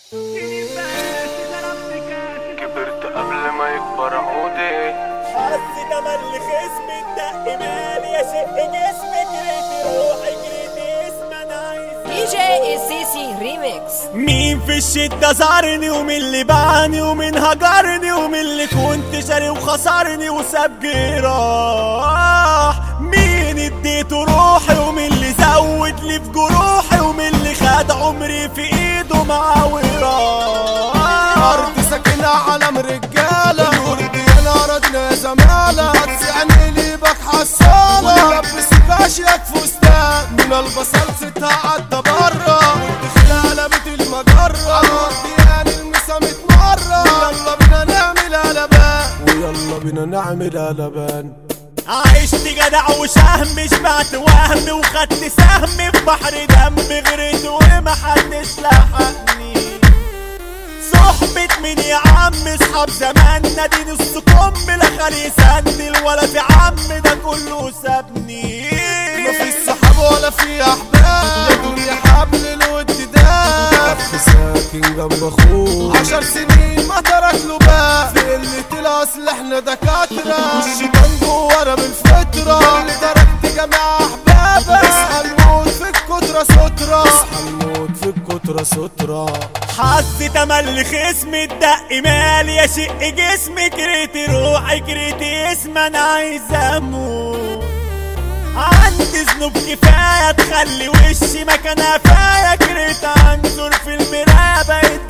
كبرت قبل ما يكبر عودي حظ تملي خصم الدق مالي يا شق جسمي جريت روحي جريت اسم انا عايز دي جي السيسي ريميكس مين في الشدة زارني ومين اللي باعني ومين هجرني ومين اللي كنت شاري وخسرني وساب جراح مين اديته روحي ومين اللي زود لي في جروحي ومين اللي خد عمري في ايده مع وراح أرض ساكنة علم رجالة الورد أنا أرضنا زمالة هتسعني لي بك حصالة ولبسك أشيك فستان من البصل ستها عدى برا والدخلة قلبت المجرة الورد المسا مرة يلا بينا نعمل قلبان ويلا بينا نعمل قلبان عشت جدع وشهم شبعت وهم وخدت سهم في بحر دم غريت وما حدش لحقني صحبة مين يا عم اصحاب زماننا دي نص كم لا خلي يسندل ولا في عم ده كله سابني مفيش صحاب ولا في احباب يا دنيا حبل الود ده في ساكن جنب اخوه عشر سنين ما ترك له باب في قلة الاصل احنا دكاترة الشيطان جوانا بالفطرة اللي تركت جميع احبابك اصحى الموت في الكترة سترة اصحى الموت في الكترة سترة حظ تملي خصم الدق مالي يا شق جسمي كريت روحي كريت اسم انا عايز اموت عندي ذنوب كفاية تخلي وشي مكان قفايا كريت انظر في المراية بقيت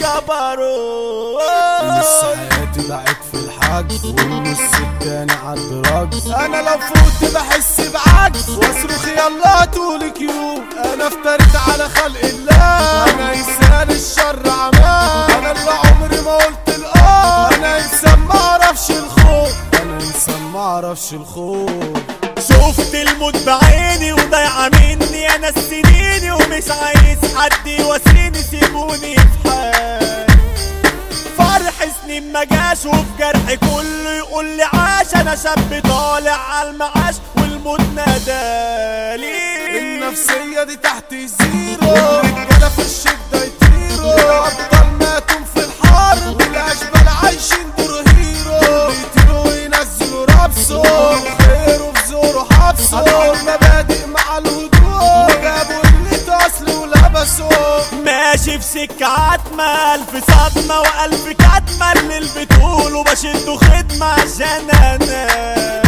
نص جبروت حياتي بقت في الحجز والنص التاني عالدراج انا لو فوت بحس بعجز واصرخ يلا طولك يوم انا افتريت على خلق الله انا انسان الشر عمال انا اللي عمري ما قلت الاه انا انسان ما اعرفش الخوف انا انسان ما اعرفش الخوف شفت الموت بعيني وضايعة مني انا السنيني ومش عايز حد يواسيني سيبوني في حالي فرح سنين ما جاش وفي جرحي كله يقول لي عاش انا شاب طالع على المعاش والموت نادالي النفسية دي تحت الزيرو الرجالة في الشدة يطيروا الأبطال ماتوا في الحرب الأشبال عايشين دور هيرو بيطيروا ينزلوا رابسو خيروا في زوروا حبسو حطوا المبادئ مع الهدوء جابوا اللي أصل ولبسوا ماشي في سكة عتمة ألف صدمة وألف كتمة اللي البتقول وبشده خدمة عشان أنا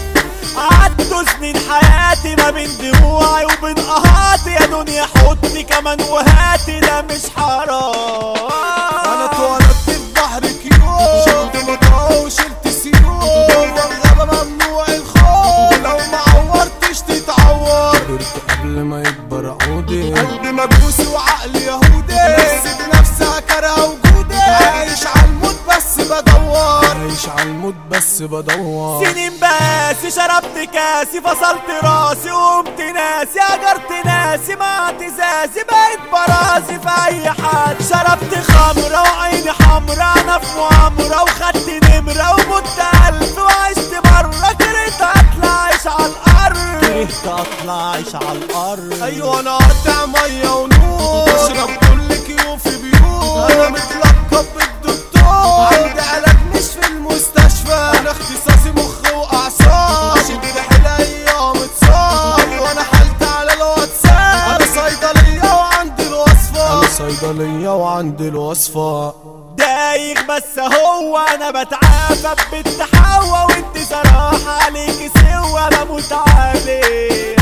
عدوا سنين حياتي ما بين دموعي وبين قهاتي يا دنيا حطي كمان وهاتي ده مش حرام أنا اتولدت في بحر كيوت شلت مطاوة وشلت سيوف جوه الغابة ممنوع الخوف لو ما عورتش تتعور كبرت قبل ما يكبر عودي قلبي مجوسي وعقلي يهودي نفسي بنفسها كاره وجودي عايش على الموت بس بدور عايش على الموت بس بدور سنين بس شربت كاسي فصلت راسي وقمت ناسي هجرت ناسي مع اعتزازي بقيت براسي في اي حد شربت خمرة وعيني حمرا انا في مؤامرة وخدت نمرة ومت الف وعشت برا كرهت اطلع عيش على الارض كرهت اطلع عيش على الارض ايوه انا قاطع ميه ونور بشرب كل كيو في بيوت انا متلقب بالدكتور عندي علاج مش في المستشفى انا اختصاصي مخ واعصاب شد حيل ايام اتصاب ايوه انا حالتي على الواتساب انا صيدليه وعندي الوصفه انا صيدليه وعندي الوصفه دايخ بس هو انا بتعافى بالتحوى وانت صراحة عليك سوا بموت عليه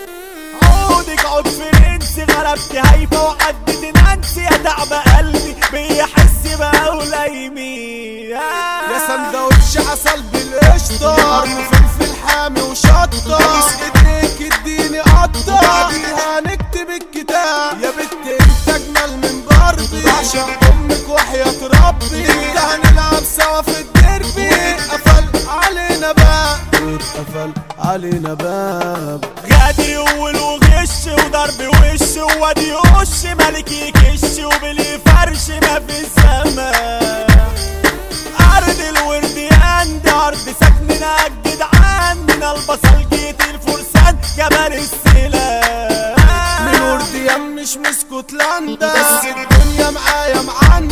عودك عود فرنسي غلبت هايفة وعدت نانسي يا تعب قلبي بيحس بقى يمين يا سندوتش عسل بالقشطة قرن فلفل حامي وشطة بوس ايديك اديني قطة بعديها نكتب الكتاب يا بت انت اجمل من باربي بعشق امك وحياة ربي انت هنلعب سوا في الديربي اتقفل علينا باب اتقفل علينا باب غادر يقول وغش وضرب وش وادي وش ملك يكش وبلي فرش ما في السماء ارض الورد عندي ارض سكننا الجدعان من البصل جيت الفرسان جبل السلام من ورديان مش من اسكتلندا بس الدنيا معايا معانا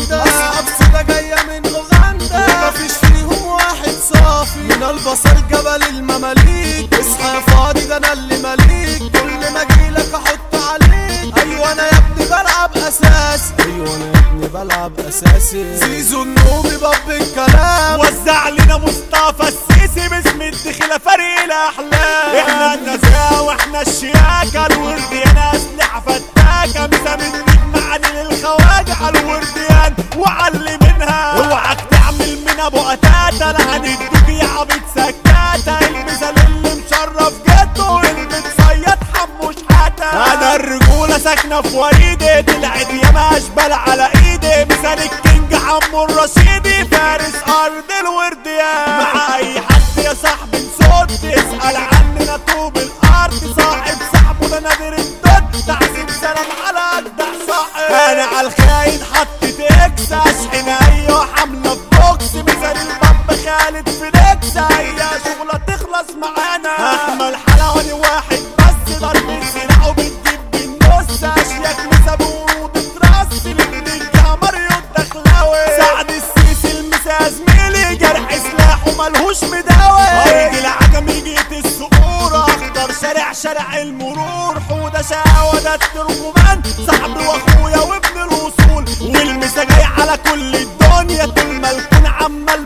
بلعب اساسي زيزو النوبي باب الكلام وزع لنا مصطفى السيسي باسم الدخلة فريق الاحلام احنا النزاهة واحنا الشياكة الورديان اسلحة فتاكة مسا من معاني للخواجة على الورديان وعلي منها اوعك تعمل من ابو قتاتة لا هنديك يا عبيد سكاتة المثال اللي مشرف جده اللي بتصيد حموش حتى انا الرجولة ساكنة في وريدي طلعت ياما اشبال على ايدي مثال الكينج حمو الرشيدي فارس ارض الورديان مع اي حد يا صاحبي صوت تسأل عننا طوب الارض صاحب صاحبه ده نادر الدود تعزيم سلام على اجدع صاحب انا على الخاين حطيت اكس اشحن ايوه حمله في بوكس مثال الباب خالد في نكس هي شغله تخلص معانا احمل حلواني واحد بس ضرب السلاح وبتجيب بالنص اشياك مسا بورود تراس الرجاله ماريو الدخلاوي سعد السيسي المسا زميلي جرح سلاحه ملهوش مداوي ارض العجم جيت الصقور اخضر شارع شارع المرور حوده شقاوة ده الترجمان صاحبي واخويا وابن الوصول والمسا جاي على كل الدنيا طول ما الكون عمال